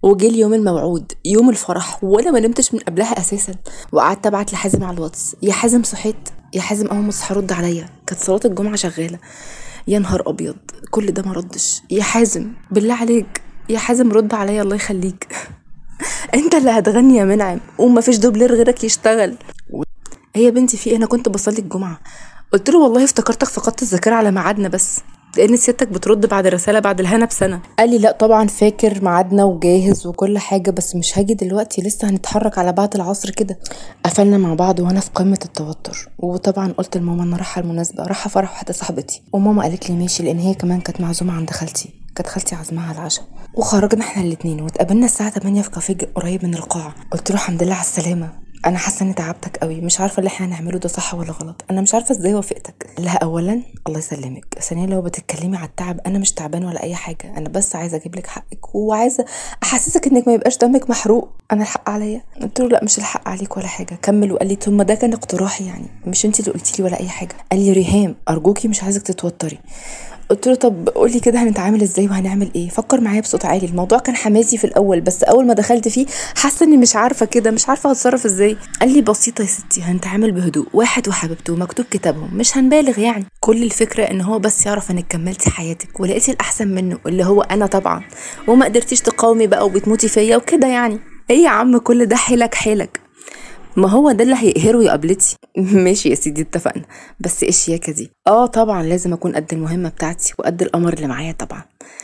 وجه اليوم الموعود يوم الفرح وانا ما نمتش من قبلها اساسا وقعدت ابعت لحازم على الواتس يا حازم صحيت يا حازم اول ما تصحى رد عليا كانت صلاه الجمعه شغاله يا نهار ابيض كل ده ما ردش يا حازم بالله عليك يا حازم رد عليا الله يخليك انت اللي هتغني يا منعم وما فيش دوبلير غيرك يشتغل هي يا بنتي في إيه؟ انا كنت بصلي الجمعه قلت له والله افتكرتك فقدت الذاكره على ميعادنا بس لان سيادتك بترد بعد الرساله بعد الهنا بسنه قال لي لا طبعا فاكر ميعادنا وجاهز وكل حاجه بس مش هاجي دلوقتي لسه هنتحرك على بعد العصر كده قفلنا مع بعض وانا في قمه التوتر وطبعا قلت لماما انا رايحه المناسبه رايحه فرح واحده صاحبتي وماما قالت لي ماشي لان هي كمان كانت معزومه عند خالتي كانت خالتي عازماها على العشاء وخرجنا احنا الاتنين واتقابلنا الساعه 8 في كافيه قريب من القاعه قلت له الحمد لله على السلامه انا حاسه اني تعبتك قوي مش عارفه اللي احنا هنعمله ده صح ولا غلط انا مش عارفه ازاي وافقتك لا اولا الله يسلمك ثانيا لو بتتكلمي على التعب انا مش تعبان ولا اي حاجه انا بس عايزه اجيب لك حقك وعايزه احسسك انك ما يبقاش دمك محروق انا الحق عليا قلت له لا مش الحق عليك ولا حاجه كمل وقال لي ثم ده كان اقتراحي يعني مش انت اللي قلتي لي ولا اي حاجه قال لي ريهام ارجوكي مش عايزك تتوتري قلت له طب قولي كده هنتعامل ازاي وهنعمل ايه فكر معايا بصوت عالي الموضوع كان حماسي في الاول بس اول ما دخلت فيه حاسه اني مش عارفه كده مش عارفه هتصرف ازاي قال لي بسيطه يا ستي هنتعامل بهدوء واحد وحبيبته مكتوب كتابهم مش هنبالغ يعني كل الفكره ان هو بس يعرف انك كملتي حياتك ولقيتي الاحسن منه اللي هو انا طبعا وما قدرتيش تقاومي بقى وبتموتي فيا وكده يعني ايه يا عم كل ده حيلك حيلك ما هو ده اللي هيقهره يا قبلتي ماشي يا سيدي اتفقنا بس ايه الشياكه دي اه طبعا لازم اكون قد المهمه بتاعتي وقد القمر اللي معايا طبعا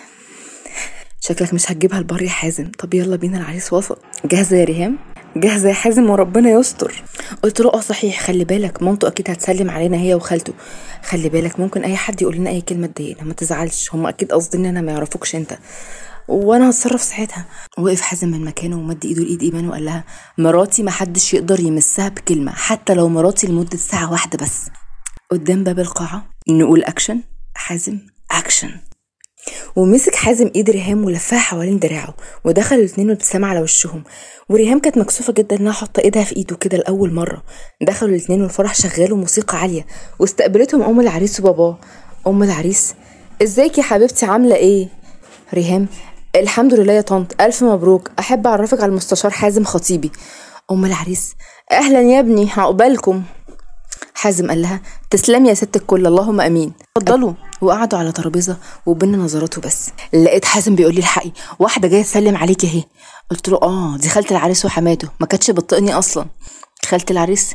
شكلك مش هتجيبها البر يا حازم طب يلا بينا العريس وصل جاهزه يا ريهام جاهزه يا حازم وربنا يستر قلت له اه صحيح خلي بالك مامته اكيد هتسلم علينا هي وخالته خلي بالك ممكن اي حد يقول لنا اي كلمه تضايقنا ما تزعلش هم اكيد قاصدين انا ما يعرفوكش انت وانا هتصرف ساعتها وقف حازم من مكانه ومد ايده لايد ايمان وقال لها مراتي محدش يقدر يمسها بكلمه حتى لو مراتي لمده ساعه واحده بس قدام باب القاعه نقول اكشن حازم اكشن ومسك حازم ايد ريهام ولفها حوالين دراعه ودخل الاتنين وابتسامة على وشهم وريهام كانت مكسوفة جدا انها حاطة ايدها في ايده كده لأول مرة دخلوا الاتنين والفرح شغال وموسيقى عالية واستقبلتهم أم العريس وباباه أم العريس ازيك يا حبيبتي عاملة ايه؟ ريهام الحمد لله يا طنط ألف مبروك أحب أعرفك على المستشار حازم خطيبي أم العريس أهلا يا ابني عقبالكم حازم قال لها تسلمي يا ست الكل اللهم امين اتفضلوا وقعدوا على ترابيزه وبينا نظراته بس لقيت حازم بيقول لي الحقي واحده جايه تسلم عليك اهي قلت له اه دي خاله العريس وحماته ما كانتش بتطقني اصلا خاله العريس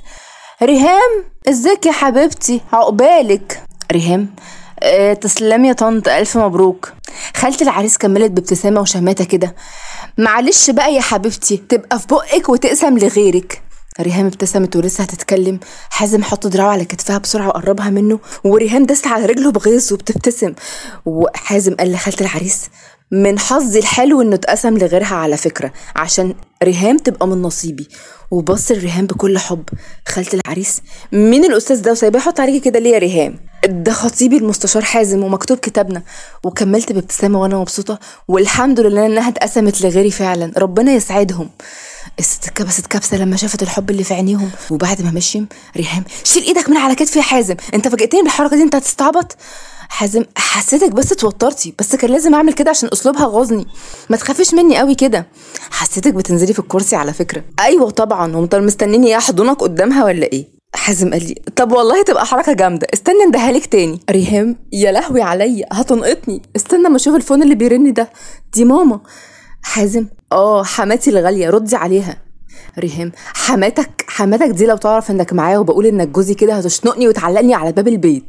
ريهام ازيك يا حبيبتي عقبالك ريهام أه تسلمي يا طنط الف مبروك خالة العريس كملت بابتسامة وشماتة كده معلش بقى يا حبيبتي تبقى في بقك وتقسم لغيرك ريهام ابتسمت ولسه هتتكلم حازم حط دراعه على كتفها بسرعه وقربها منه وريهام دست على رجله بغيظ وبتبتسم وحازم قال لخالة العريس من حظي الحلو انه اتقسم لغيرها على فكره عشان ريهام تبقى من نصيبي وبص لريهام بكل حب خالة العريس مين الاستاذ ده وسايباه يحط عليكي كده ليه يا ريهام ده خطيبي المستشار حازم ومكتوب كتابنا وكملت بابتسامه وانا مبسوطه والحمد لله انها اتقسمت لغيري فعلا ربنا يسعدهم الست اتكبست كبسه لما شافت الحب اللي في عينيهم وبعد ما مشيم ريهام شيل ايدك من على كتفي يا حازم انت فاجئتني بالحركه دي انت هتستعبط حازم حسيتك بس اتوترتي بس كان لازم اعمل كده عشان اسلوبها غاظني ما تخافيش مني قوي كده حسيتك بتنزلي في الكرسي على فكره ايوه طبعا وانت مستنيني ايه احضنك قدامها ولا ايه حازم قال لي طب والله تبقى حركه جامده استنى اندهالك تاني ريهام يا لهوي عليا هتنقطني استنى ما اشوف الفون اللي بيرن ده دي ماما حازم اه حماتي الغاليه ردي عليها ريهام حماتك حماتك دي لو تعرف انك معايا وبقول انك جوزي كده هتشنقني وتعلقني على باب البيت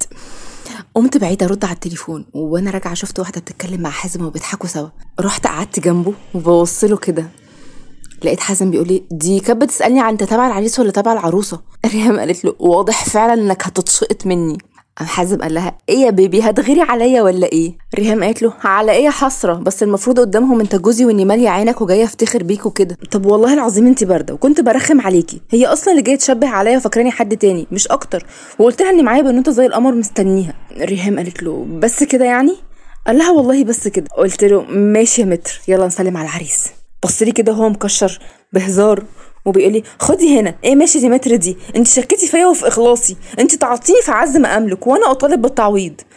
قمت بعيد ارد على التليفون وانا راجعه شفت واحده بتتكلم مع حازم وبيضحكوا سوا رحت قعدت جنبه وببص له كده لقيت حازم بيقول لي دي كانت بتسالني عن انت تبع العريس ولا تبع العروسه ريهام قالت له واضح فعلا انك هتتشقط مني قام حازم قال لها ايه يا بيبي هتغيري عليا ولا ايه ريهام قالت له على ايه يا حسره بس المفروض قدامهم انت جوزي واني ماليه عينك وجايه افتخر بيك وكده طب والله العظيم انت بارده وكنت برخم عليكي هي اصلا اللي جايه تشبه عليا وفاكراني حد تاني مش اكتر وقلت لها اني معايا بنوته زي القمر مستنيها ريهام قالت له بس كده يعني قال لها والله بس كده قلت له ماشي يا متر يلا نسلم على العريس بص لي كده وهو مكشر بهزار وبيقول لي خدي هنا ايه ماشي دي متر دي انت شكيتي فيا وفي اخلاصي انت تعطيني في عز ما املك وانا اطالب بالتعويض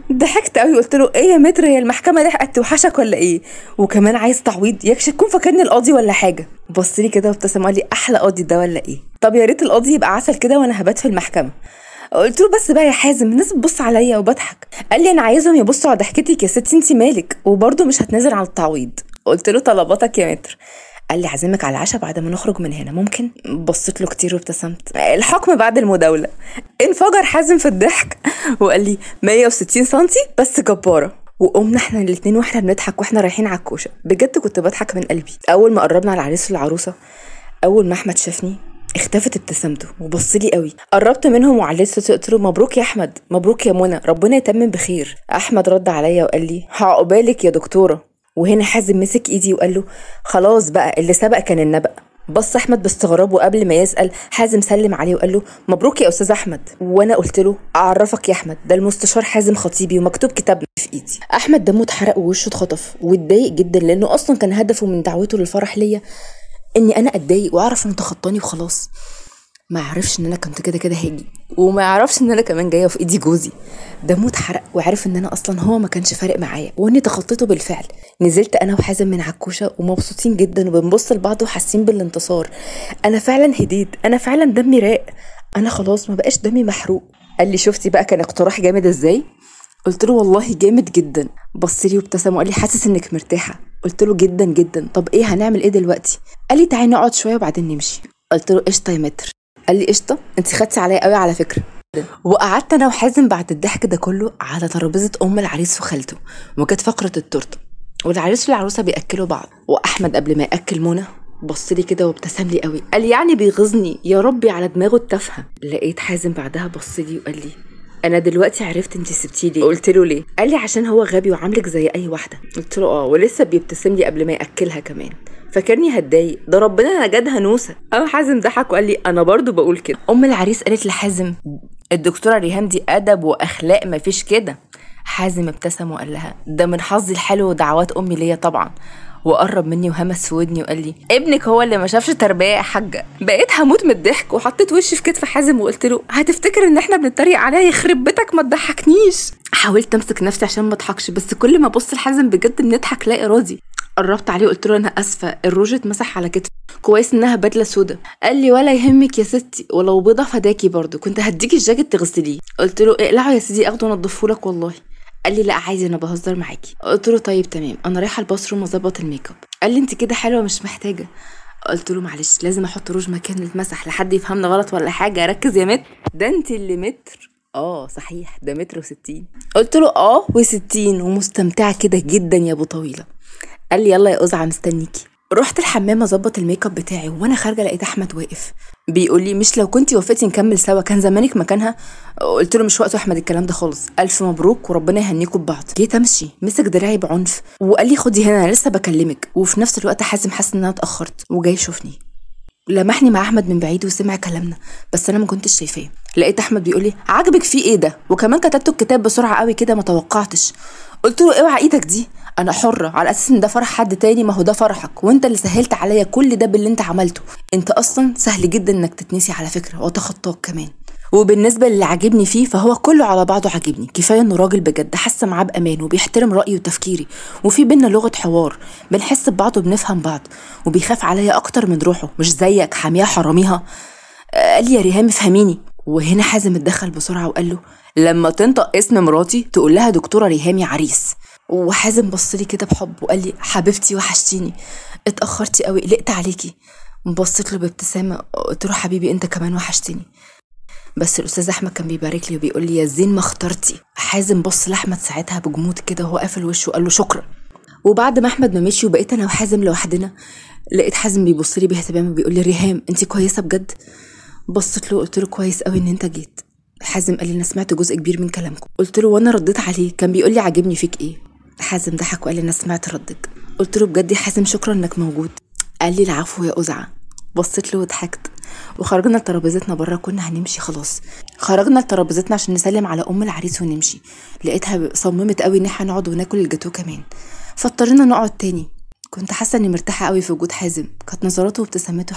ضحكت قوي قلت له ايه يا متر هي المحكمه لحقت توحشك ولا ايه وكمان عايز تعويض يكش تكون فاكرني القاضي ولا حاجه بص لي كده وابتسم قال لي احلى قاضي ده ولا ايه طب يا ريت القاضي يبقى عسل كده وانا هبات في المحكمه قلت له بس بقى يا حازم الناس بتبص عليا وبضحك قال لي انا عايزهم يبصوا على ضحكتك يا ستي انت مالك وبرضه مش هتنزل على التعويض قلت له طلباتك يا متر قال لي عازمك على العشاء بعد ما نخرج من هنا ممكن بصيت له كتير وابتسمت الحكم بعد المداوله انفجر حازم في الضحك وقال لي 160 سنتي بس جباره وقمنا احنا الاتنين واحنا بنضحك واحنا رايحين على الكوشه بجد كنت بضحك من قلبي اول ما قربنا على العريس والعروسه اول ما احمد شافني اختفت ابتسامته وبص لي قوي قربت منهم وعليت صوتي قلت له مبروك يا احمد مبروك يا منى ربنا يتمم بخير احمد رد عليا وقال لي عقبالك يا دكتوره وهنا حازم مسك ايدي وقال له خلاص بقى اللي سبق كان النبأ بص احمد باستغراب وقبل ما يسال حازم سلم عليه وقال له مبروك يا استاذ احمد وانا قلت له اعرفك يا احمد ده المستشار حازم خطيبي ومكتوب كتابنا في ايدي احمد دمه اتحرق ووشه اتخطف واتضايق جدا لانه اصلا كان هدفه من دعوته للفرح ليا اني انا اتضايق واعرف انه تخطاني وخلاص ما يعرفش ان انا كنت كده كده هاجي وما يعرفش ان انا كمان جايه في ايدي جوزي دمه اتحرق وعرف ان انا اصلا هو ما كانش فارق معايا واني تخطيته بالفعل نزلت انا وحازم من عكوشه ومبسوطين جدا وبنبص لبعض وحاسين بالانتصار انا فعلا هديت انا فعلا دمي راق انا خلاص ما بقاش دمي محروق قال لي شفتي بقى كان اقتراح جامد ازاي قلت له والله جامد جدا بص لي وابتسم وقال لي حاسس انك مرتاحه قلت له جدا جدا طب ايه هنعمل ايه دلوقتي قال لي تعالي نقعد شويه وبعدين نمشي قلت له قشطه يا متر قال لي قشطه انت خدتي عليا قوي على فكره وقعدت انا وحازم بعد الضحك ده كله على ترابيزه ام العريس وخالته وكانت فقره التورته والعريس والعروسه بياكلوا بعض واحمد قبل ما ياكل منى بص لي كده وابتسم لي قوي قال يعني بيغيظني يا ربي على دماغه التافهه لقيت حازم بعدها بص لي وقال لي انا دلوقتي عرفت انت سبتيه ليه قلت له ليه قال لي عشان هو غبي وعاملك زي اي واحده قلت له اه ولسه بيبتسم لي قبل ما ياكلها كمان فاكرني هتضايق ده ربنا نجدها نوسه قام حازم ضحك وقال لي انا برضو بقول كده ام العريس قالت لحازم الدكتوره ريهام دي ادب واخلاق مفيش كده حازم ابتسم وقال لها ده من حظي الحلو ودعوات امي ليا طبعا وقرب مني وهمس في ودني وقال لي ابنك هو اللي ما شافش تربيه يا حاجه بقيت هموت من الضحك وحطيت وشي في كتف حازم وقلت له هتفتكر ان احنا بنتريق عليا يخرب بيتك ما تضحكنيش حاولت امسك نفسي عشان ما اضحكش بس كل ما ابص لحازم بجد بنضحك لا ارادي قربت عليه قلت له انا اسفه الروج اتمسح على كتفي كويس انها بدله سودا قال لي ولا يهمك يا ستي ولو بيضه فداكي برضو كنت هديكي الجاكيت تغسليه قلت له اقلعه يا سيدي اخده انضفه لك والله قال لي لا عادي انا بهزر معاكي قلت له طيب تمام انا رايحه الباث روم اظبط الميك اب قال لي انت كده حلوه مش محتاجه قلت له معلش لازم احط روج مكان اللي اتمسح لحد يفهمنا غلط ولا حاجه ركز يا متر ده انت اللي متر اه صحيح ده متر وستين قلت له اه وستين ومستمتعه كده جدا يا ابو طويله قال لي يلا يا أزعة مستنيكي رحت الحمام اظبط الميك اب بتاعي وانا خارجه لقيت احمد واقف بيقول لي مش لو كنتي وافقتي نكمل سوا كان زمانك مكانها قلت له مش وقته احمد الكلام ده خالص الف مبروك وربنا يهنيكم ببعض جيت امشي مسك دراعي بعنف وقال لي خدي هنا انا لسه بكلمك وفي نفس الوقت حازم حاسس ان انا اتاخرت وجاي يشوفني لمحني مع احمد من بعيد وسمع كلامنا بس انا ما كنتش شايفاه لقيت احمد بيقول لي عاجبك فيه ايه ده وكمان كتبت الكتاب بسرعه قوي كده ما توقعتش قلت له اوعى ايدك دي انا حره على اساس ان ده فرح حد تاني ما هو ده فرحك وانت اللي سهلت عليا كل ده باللي انت عملته انت اصلا سهل جدا انك تتنسي على فكره واتخطاك كمان وبالنسبه للي عاجبني فيه فهو كله على بعضه عاجبني كفايه انه راجل بجد حاسه معاه بامان وبيحترم رايي وتفكيري وفي بينا لغه حوار بنحس ببعض وبنفهم بعض وبيخاف عليا اكتر من روحه مش زيك حاميها حراميها قال لي يا ريهام افهميني وهنا حازم اتدخل بسرعه وقال له لما تنطق اسم مراتي تقول لها دكتوره ريهام يا عريس وحازم بص لي كده بحب وقال لي حبيبتي وحشتيني اتاخرتي قوي قلقت عليكي بصيت له بابتسامه قلت له حبيبي انت كمان وحشتني بس الاستاذ احمد كان بيبارك لي وبيقول لي يا زين ما اخترتي حازم بص لاحمد ساعتها بجمود كده وهو قافل وشه وقال له شكرا وبعد ما احمد ما مشي وبقيت انا وحازم لوحدنا لقيت حازم بيبص لي باهتمام وبيقول لي ريهام انت كويسه بجد بصيت له قلت له كويس قوي ان انت جيت حازم قال لي انا سمعت جزء كبير من كلامكم قلت له وانا رديت عليه كان بيقول لي عاجبني فيك ايه حازم ضحك وقال لي انا سمعت ردك قلت له بجد يا حازم شكرا انك موجود قال لي العفو يا أزعة بصيت له وضحكت وخرجنا لترابيزتنا بره كنا هنمشي خلاص خرجنا لترابيزتنا عشان نسلم على ام العريس ونمشي لقيتها صممت قوي ان احنا نقعد وناكل الجاتوه كمان فاضطرينا نقعد تاني كنت حاسه اني مرتاحه قوي في وجود حازم كانت نظراته وابتسامته حلوه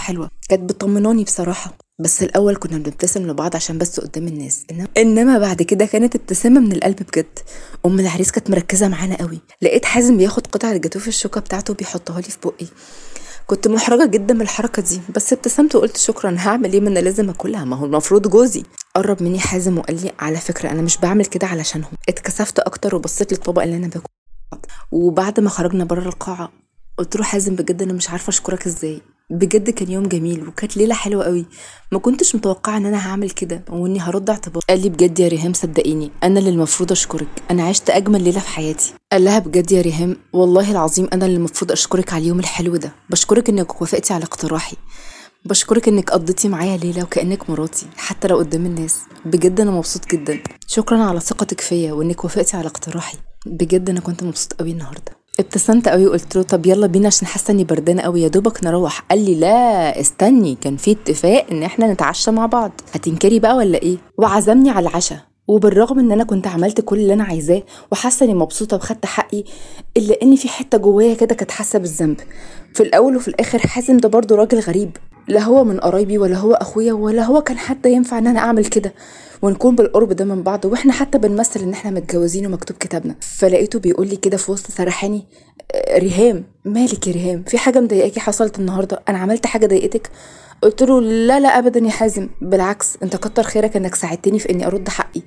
كانت بتطمناني بصراحه بس الاول كنا بنبتسم لبعض عشان بس قدام الناس إنما- انما بعد كده كانت ابتسامه من القلب بجد ام العريس كانت مركزه معانا قوي لقيت حازم بياخد قطعه الجاتوه في الشوكه بتاعته وبيحطها لي في بقي كنت محرجة جدا من الحركة دي بس ابتسمت وقلت شكرا هعمل ايه ما انا لازم اكلها ما هو المفروض جوزي قرب مني حازم وقال لي على فكرة انا مش بعمل كده علشانهم اتكسفت اكتر وبصيت للطبق اللي انا باكل وبعد ما خرجنا بره القاعة قلت له حازم بجد انا مش عارفة اشكرك ازاي بجد كان يوم جميل وكانت ليلة حلوة قوي ما كنتش متوقعة ان انا هعمل كده واني هرد اعتبار قال لي بجد يا ريهام صدقيني انا اللي المفروض اشكرك انا عشت اجمل ليلة في حياتي قال لها بجد يا ريهام والله العظيم انا اللي المفروض اشكرك على اليوم الحلو ده بشكرك انك وافقتي على اقتراحي بشكرك انك قضيتي معايا ليله وكانك مراتي حتى لو قدام الناس بجد انا مبسوط جدا شكرا على ثقتك فيا وانك وافقتي على اقتراحي بجد انا كنت مبسوط قوي النهارده ابتسمت قوي وقلت له طب يلا بينا عشان حاسه اني بردانه قوي يا دوبك نروح قال لي لا استني كان في اتفاق ان احنا نتعشى مع بعض هتنكري بقى ولا ايه وعزمني على العشاء وبالرغم ان انا كنت عملت كل اللي انا عايزاه وحاسه اني مبسوطه وخدت حقي الا ان في حته جوايا كده كانت حاسه بالذنب في الاول وفي الاخر حازم ده برضه راجل غريب لا هو من قرايبي ولا هو اخويا ولا هو كان حتى ينفع ان انا اعمل كده ونكون بالقرب ده من بعض واحنا حتى بنمثل ان احنا متجوزين ومكتوب كتابنا فلقيته بيقول لي كده في وسط سرحاني "آه، ريهام مالك يا ريهام في حاجه مضايقاكي حصلت النهارده انا عملت حاجه ضايقتك قلت له لا لا ابدا يا حازم بالعكس انت كتر خيرك انك ساعدتني في اني ارد حقي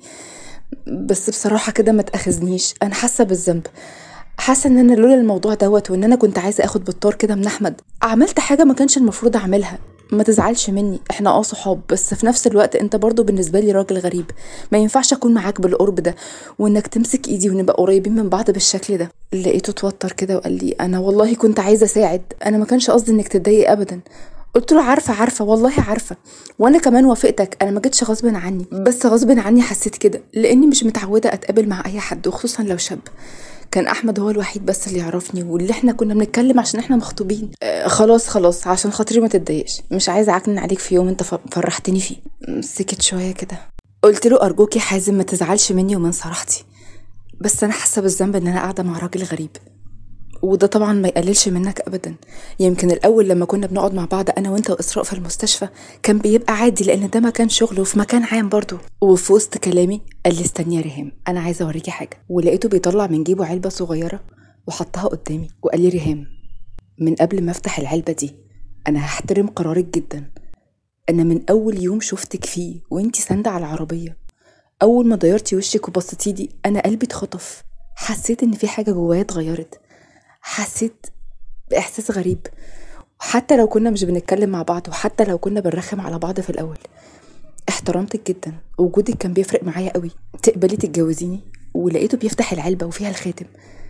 بس بصراحه كده ما تاخذنيش انا حاسه بالذنب حاسه ان انا لولا الموضوع دوت وان انا كنت عايزه اخد بالطار كده من احمد عملت حاجه ما كانش المفروض اعملها ما تزعلش مني احنا اه صحاب بس في نفس الوقت انت برضو بالنسبه لي راجل غريب ما ينفعش اكون معاك بالقرب ده وانك تمسك ايدي ونبقى قريبين من بعض بالشكل ده لقيته اتوتر كده وقال لي انا والله كنت عايزه اساعد انا ما كانش قصدي انك تتضايق ابدا قلت له عارفه عارفه والله عارفه وانا كمان وافقتك انا ما جيتش غصب عني بس غصب عني حسيت كده لاني مش متعوده اتقابل مع اي حد وخصوصا لو شاب كان احمد هو الوحيد بس اللي يعرفني واللي احنا كنا بنتكلم عشان احنا مخطوبين آه خلاص خلاص عشان خاطري ما تتضايقش مش عايزه اعكنن عليك في يوم انت ف- فرحتني فيه م، سكت شويه كده قلت له ارجوك يا حازم ما تزعلش مني ومن صراحتي بس انا حاسه بالذنب ان انا قاعده مع راجل غريب وده طبعا ما يقللش منك ابدا يمكن الاول لما كنا بنقعد مع بعض انا وانت واسراء في المستشفى كان بيبقى عادي لان ده مكان شغل وفي مكان عام برضه وفي وسط كلامي قال لي استني يا ريهام انا عايزه اوريكي حاجه ولقيته بيطلع من جيبه علبه صغيره وحطها قدامي وقال لي ريهام من قبل ما افتح العلبه دي انا هحترم قرارك جدا انا من اول يوم شفتك فيه وانتي ساندة على العربيه اول ما ضيرتي وشك وبصيتي لي انا قلبي اتخطف حسيت ان في حاجه جوايا اتغيرت حسيت باحساس غريب وحتى لو كنا مش بنتكلم مع بعض وحتى لو كنا بنرخم على بعض في الاول احترمتك جدا وجودك كان بيفرق معايا قوي تقبلي تتجوزيني ولقيته بيفتح العلبه وفيها الخاتم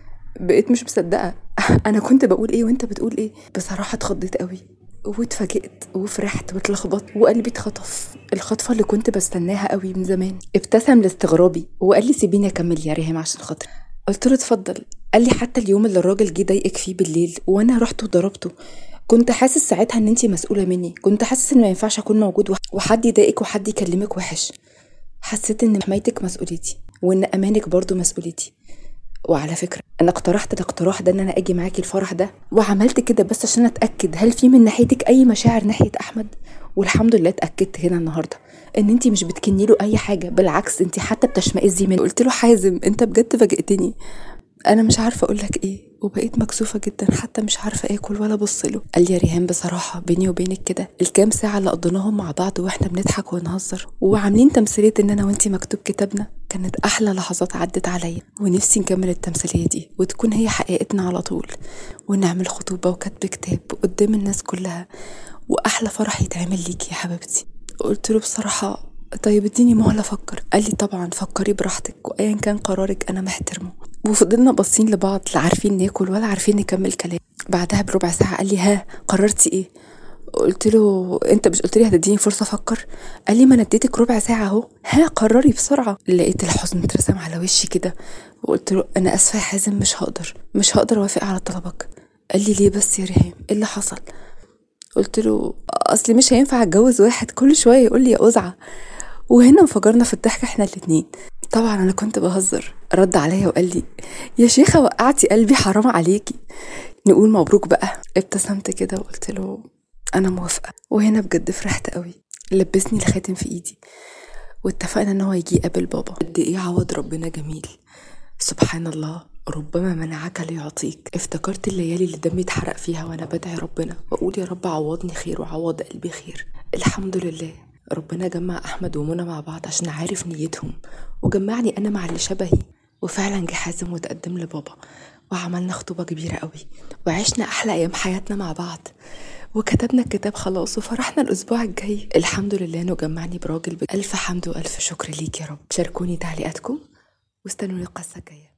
بقيت مش مصدقه انا كنت بقول ايه وانت بتقول ايه بصراحه اتخضيت قوي واتفاجئت وفرحت واتلخبطت وقلبي اتخطف الخطفه اللي كنت بستناها قوي من زمان ابتسم لاستغرابي وقال لي سيبيني اكمل يا ريهام عشان خاطري قلت له اتفضل قال لي حتى اليوم اللي الراجل جه ضايقك فيه بالليل وانا رحت وضربته كنت حاسس ساعتها ان انتي مسؤوله مني كنت حاسس ان ما ينفعش اكون موجود وح- وحد يضايقك وحد يكلمك وحش حسيت ان حمايتك مسؤوليتي وان امانك برضو مسؤوليتي وعلى فكرة أنا اقترحت الاقتراح ده إن أنا أجي معاكي الفرح ده وعملت كده بس عشان أتأكد هل في من ناحيتك أي مشاعر ناحية أحمد والحمد لله اتأكدت هنا النهاردة إن أنتي مش بتكني له أي حاجة بالعكس أنتي حتى بتشمئزي منه قلت له حازم أنت بجد فاجئتني أنا مش عارفة أقول لك إيه وبقيت مكسوفة جدا حتى مش عارفة آكل ولا أبص له قال لي يا ريهام بصراحة بيني وبينك كده الكام ساعة اللي قضيناهم مع بعض وإحنا بنضحك ونهزر وعاملين تمثيلية إن أنا وأنتي مكتوب كتابنا كانت أحلى لحظات عدت عليا ونفسي نكمل التمثيلية دي وتكون هي حقيقتنا على طول ونعمل خطوبة وكتب كتاب قدام الناس كلها وأحلى فرح يتعمل ليكي يا حبيبتي قلت له بصراحة طيب اديني مهلة أفكر قال لي طبعا فكري براحتك وأيا كان قرارك أنا محترمه وفضلنا باصين لبعض لا عارفين ناكل ولا عارفين نكمل كلام بعدها بربع ساعة قال لي ها قررتي ايه قلت له انت مش قلت لي هتديني فرصه افكر قال لي ما انا اديتك ربع ساعه اهو ها قرري بسرعه لقيت الحزن اترسم على وشي كده وقلت له انا اسفه يا حازم مش هقدر مش هقدر اوافق على طلبك قال لي ليه بس يا ريهام ايه اللي حصل قلت له اصلي مش هينفع اتجوز واحد كل شويه يقول لي يا قزعه وهنا انفجرنا في الضحك احنا الاتنين طبعا انا كنت بهزر رد عليا وقال لي يا شيخه وقعتي قلبي حرام عليكي نقول مبروك بقى ابتسمت كده وقلت له انا موافقه وهنا بجد فرحت قوي لبسني الخاتم في ايدي واتفقنا ان هو يجي يقابل بابا قد ايه عوض ربنا جميل سبحان الله ربما منعك ليعطيك افتكرت الليالي اللي دمي اتحرق فيها وانا بدعي ربنا واقول يا رب عوضني خير وعوض قلبي خير الحمد لله ربنا جمع احمد ومنى مع بعض عشان عارف نيتهم وجمعني انا مع اللي شبهي وفعلا جه حازم وتقدم لبابا وعملنا خطوبة كبيرة قوي وعشنا أحلى أيام حياتنا مع بعض وكتبنا الكتاب خلاص وفرحنا الأسبوع الجاي الحمد لله إنه جمعني براجل بألف حمد وألف شكر ليك يا رب شاركوني تعليقاتكم واستنوني القصة الجاية